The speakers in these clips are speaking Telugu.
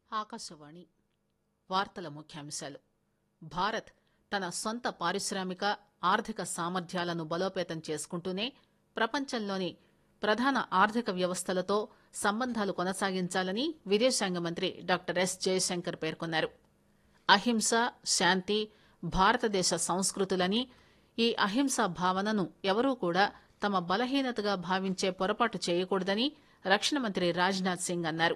ఆకాశవాణి వార్తల ముఖ్యాంశాలు భారత్ తన సొంత పారిశ్రామిక ఆర్థిక సామర్థ్యాలను బలోపేతం చేసుకుంటూనే ప్రపంచంలోని ప్రధాన ఆర్థిక వ్యవస్థలతో సంబంధాలు కొనసాగించాలని విదేశాంగ మంత్రి డాక్టర్ ఎస్ జయశంకర్ పేర్కొన్నారు అహింస శాంతి భారతదేశ సంస్కృతులని ఈ అహింసా భావనను ఎవరూ కూడా తమ బలహీనతగా భావించే పొరపాటు చేయకూడదని రక్షణ మంత్రి రాజ్నాథ్ సింగ్ అన్నారు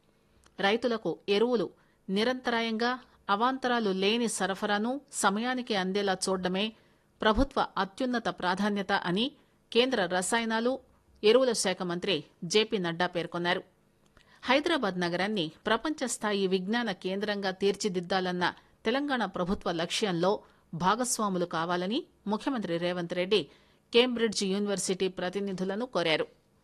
రైతులకు ఎరువులు నిరంతరాయంగా అవాంతరాలు లేని సరఫరాను సమయానికి అందేలా చూడడమే ప్రభుత్వ అత్యున్నత ప్రాధాన్యత అని కేంద్ర రసాయనాలు ఎరువుల శాఖ మంత్రి జేపీ నడ్డా పేర్కొన్నారు హైదరాబాద్ నగరాన్ని ప్రపంచ స్థాయి విజ్ఞాన కేంద్రంగా తీర్చిదిద్దాలన్న తెలంగాణ ప్రభుత్వ లక్ష్యంలో భాగస్వాములు కావాలని ముఖ్యమంత్రి రేవంత్ రెడ్డి కేంబ్రిడ్జ్ యూనివర్సిటీ ప్రతినిధులను కోరారు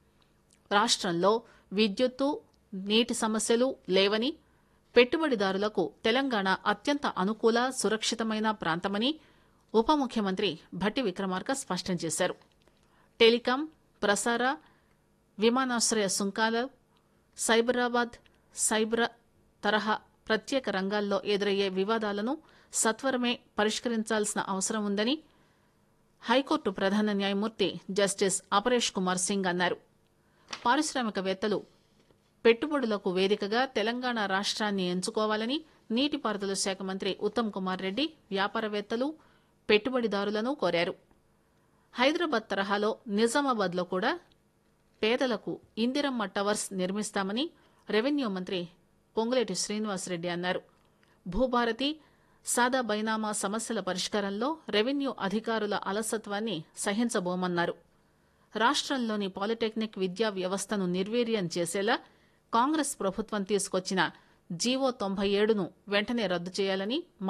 రాష్టంలో విద్యుత్తు నీటి సమస్యలు లేవని పెట్టుబడిదారులకు తెలంగాణ అత్యంత అనుకూల సురక్షితమైన ప్రాంతమని ఉప ముఖ్యమంత్రి భట్టి విక్రమార్క స్పష్టం చేశారు టెలికాం ప్రసార విమానాశ్రయ సుంకాలు సైబరాబాద్ సైబర్ తరహా ప్రత్యేక రంగాల్లో ఎదురయ్యే వివాదాలను సత్వరమే పరిష్కరించాల్సిన అవసరం ఉందని హైకోర్టు ప్రధాన న్యాయమూర్తి జస్టిస్ అపరేష్ కుమార్ సింగ్ అన్నారు పారిశ్రామికవేత్తలు పెట్టుబడులకు వేదికగా తెలంగాణ రాష్ట్రాన్ని ఎంచుకోవాలని నీటిపారుదల శాఖ మంత్రి ఉత్తమ్ కుమార్ రెడ్డి వ్యాపారవేత్తలు పెట్టుబడిదారులను కోరారు హైదరాబాద్ తరహాలో నిజామాబాద్లో కూడా పేదలకు ఇందిరమ్మ టవర్స్ నిర్మిస్తామని రెవెన్యూ మంత్రి పొంగులేటి శ్రీనివాసరెడ్డి అన్నారు భూభారతి సాదా బైనామా సమస్యల పరిష్కారంలో రెవెన్యూ అధికారుల అలసత్వాన్ని సహించబోమన్నారు రాష్ట్రంలోని పాలిటెక్నిక్ విద్యా వ్యవస్థను నిర్వీర్యం చేసేలా కాంగ్రెస్ ప్రభుత్వం తీసుకొచ్చిన జీవో తొంభై ఏడును వెంటనే రద్దు చేయాలని